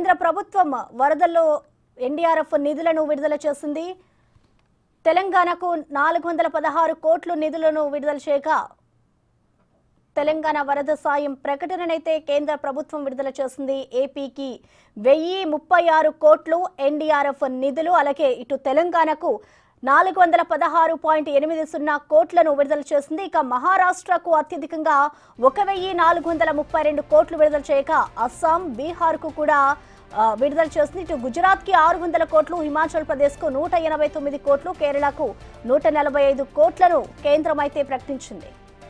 కేంద్ర ప్రభుత్వం వరదల్లో ఎన్డీఆర్ఎఫ్ నిధులను విడుదల చేసింది తెలంగాణకు నాలుగు వందల పదహారు కోట్లు నిధులను విడుదల చేయగా తెలంగాణ వరద సాయం ప్రకటననైతే కేంద్ర ప్రభుత్వం విడుదల చేసింది ఏపీకి వెయ్యి ముప్పై ఆరు కోట్లు ఎన్డీఆర్ఎఫ్ నిధులు అలాగే ఇటు తెలంగాణకు నాలుగు వందల పదహారు పాయింట్ ఎనిమిది సున్నా కోట్లను విడుదల చేసింది ఇక మహారాష్ట్రకు అత్యధికంగా ఒక వెయ్యి నాలుగు వందల ముప్పై రెండు కోట్లు విడుదల చేయగా అస్సాం బీహార్కు కూడా ఆ, విడుదల చేసింది ఇటు గుజరాత్కి ఆరు వందల కోట్లు హిమాచల్ ప్రదేశ్కు నూట ఎనభై తొమ్మిది కోట్లు కేరళకు నూట నలభై ఐదు కోట్లను కేంద్రం అయితే ప్రకటించింది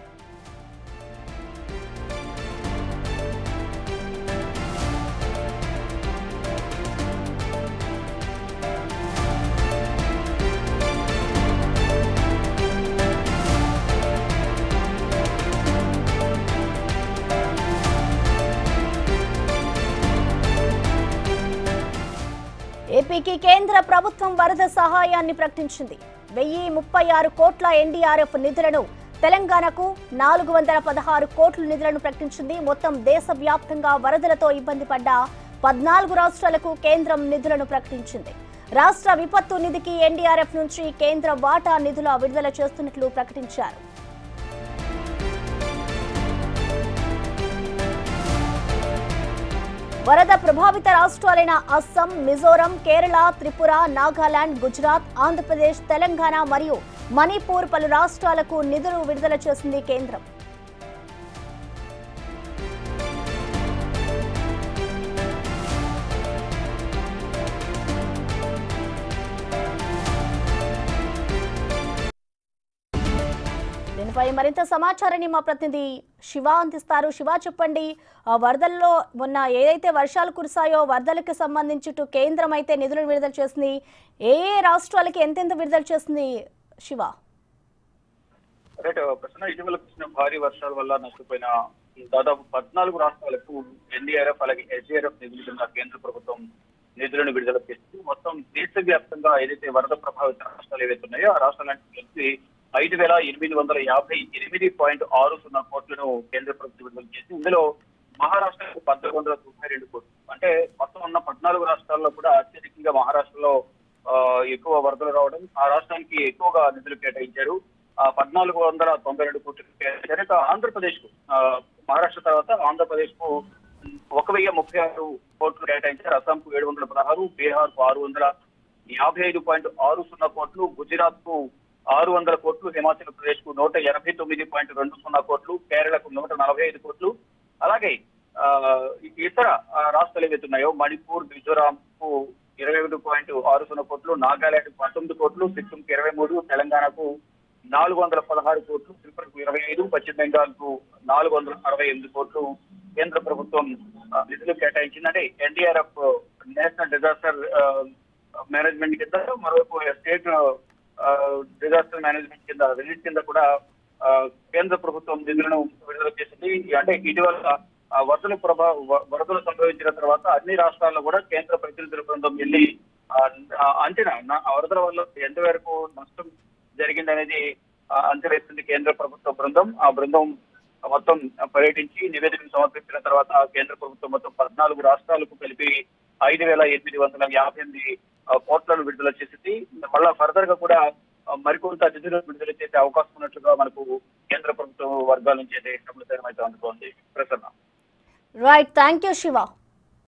ఏపీకి కేంద్ర ప్రభుత్వం వరద సహాయాన్ని ప్రకటించింది వెయ్యి ముప్పై ఆరు కోట్ల ఎన్డీఆర్ఎఫ్ నిధులను తెలంగాణకు నాలుగు వందల పదహారు కోట్ల నిధులను ప్రకటించింది మొత్తం దేశవ్యాప్తంగా వరదలతో ఇబ్బంది పడ్డ పద్నాలుగు రాష్ట్రాలకు కేంద్రం నిధులను ప్రకటించింది రాష్ట్ర విపత్తు నిధికి ఎన్డీఆర్ఎఫ్ నుంచి కేంద్ర వాటా నిధుల విడుదల చేస్తున్నట్లు ప్రకటించారు వరద ప్రభావిత రాష్ట్రాలైన అస్సాం మిజోరం కేరళ త్రిపుర నాగాలాండ్ గుజరాత్ ఆంధ్రప్రదేశ్ తెలంగాణ మరియు మణిపూర్ పలు రాష్ట్రాలకు నిధులు విడుదల చేసింది కేంద్రం దీనిపై మరింత సమాచారాన్ని మా ప్రతినిధి శివ అందిస్తారు శివ చెప్పండి ఆ వరదల్లో మొన్న ఏదైతే వర్షాలు కురిసాయో వరదలకు సంబంధించి ఇటు కేంద్రం అయితే నిధులను విడుదల చేసింది ఏ ఏ రాష్ట్రాలకి ఎంతెంత విడుదల చేసింది శివ రైట్ ప్రశ్న ఇటీవల కురిసిన భారీ వర్షాల వల్ల నష్టపోయిన దాదాపు పద్నాలుగు రాష్ట్రాలకు ఎన్డీఆర్ఎఫ్ అలాగే ఎస్డీఆర్ఎఫ్ నిధుల కింద కేంద్ర ప్రభుత్వం నిధులను విడుదల చేసింది మొత్తం దేశవ్యాప్తంగా ఏదైతే వరద ప్రభావిత రాష్ట్రాలు ఏవైతే ఉన్నాయో ఆ రాష్ట్రాలన్నింటికి కలిసి ఐదు వేల ఎనిమిది వందల యాభై ఎనిమిది పాయింట్ ఆరు సున్నా కోట్లను కేంద్ర ప్రభుత్వం విడుదల చేసి ఇందులో మహారాష్ట్రకు పద్నాలుగు వందల తొంభై రెండు కోట్లు అంటే మొత్తం ఉన్న పద్నాలుగు రాష్ట్రాల్లో కూడా అత్యధికంగా మహారాష్ట్రలో ఆ, ఎక్కువ వరదలు రావడం ఆ రాష్ట్రానికి ఎక్కువగా నిధులు కేటాయించారు ఆ, పద్నాలుగు వందల తొంభై రెండు కోట్లు కేటాయించారు ఇక ఆంధ్రప్రదేశ్ కు మహారాష్ట్ర తర్వాత ఆంధ్రప్రదేశ్ కు ఒక వెయ్యి ముప్పై ఆరు కోట్లు కేటాయించారు అస్సాంకు ఏడు వందల పదహారు బీహార్ కు ఆరు వందల యాభై ఐదు పాయింట్ ఆరు సున్నా కోట్లు గుజరాత్ కు ఆరు వందల కోట్లు హిమాచల్ ప్రదేశ్ కు నూట ఎనభై తొమ్మిది పాయింట్ రెండు సున్నా కోట్లు కేరళకు నూట నలభై ఐదు కోట్లు అలాగే ఆ, ఇతర ఆ, రాష్ట్రాలు ఏవైతే ఉన్నాయో మణిపూర్ మిజోరాం కు ఇరవై ఒకటి పాయింట్ ఆరు సున్నా కోట్లు నాగాలాండ్ పంతొమ్మిది కోట్లు సిక్కింకి ఇరవై మూడు తెలంగాణకు నాలుగు వందల పదహారు కోట్లు త్రిపురకు ఇరవై ఐదు పశ్చిమ బెంగాల్ కు నాలుగు వందల అరవై ఎనిమిది కోట్లు కేంద్ర ప్రభుత్వం ఆ, నిధులు కేటాయించింది అంటే ఎన్డీఆర్ఎఫ్ నేషనల్ డిజాస్టర్ మేనేజ్మెంట్ కింద మరోవైపు స్టేట్ డిజాస్టర్ మేనేజ్మెంట్ కింద రిలీజ్ కింద కూడా ఆ, కేంద్ర ప్రభుత్వం నిధులను విడుదల చేసింది అంటే ఇటీవల ఆ, వరదలు ప్రభా వ- వరదలు సంభవించిన తర్వాత అన్ని రాష్ట్రాల్లో కూడా కేంద్ర ప్రతినిధుల బృందం వెళ్ళి ఆ, ఆ, అంచనా నా- ఆ వరదల వల్ల ఎంతవరకు నష్టం జరిగింది అనేది ఆ, అంచనా వేస్తుంది కేంద్ర ప్రభుత్వ బృందం ఆ బృందం మొత్తం పర్యటించి నివేదికను సమర్పించిన తర్వాత కేంద్ర ప్రభుత్వం మొత్తం పద్నాలుగు రాష్ట్రాలకు కలిపి ఐదు వేల ఎనిమిది వందల యాభై ఎనిమిది ఆ, కోట్లను విడుదల చేసింది మళ్ళా ఫర్దర్ గా కూడా ఆ, మరికొంత నిధులు విడుదల చేసే అవకాశం ఉన్నట్లుగా మనకు కేంద్ర ప్రభుత్వ వర్గాల నుంచి అయితే సమాచారం అయితే అందుతోంది Prasanna right thank you Shiva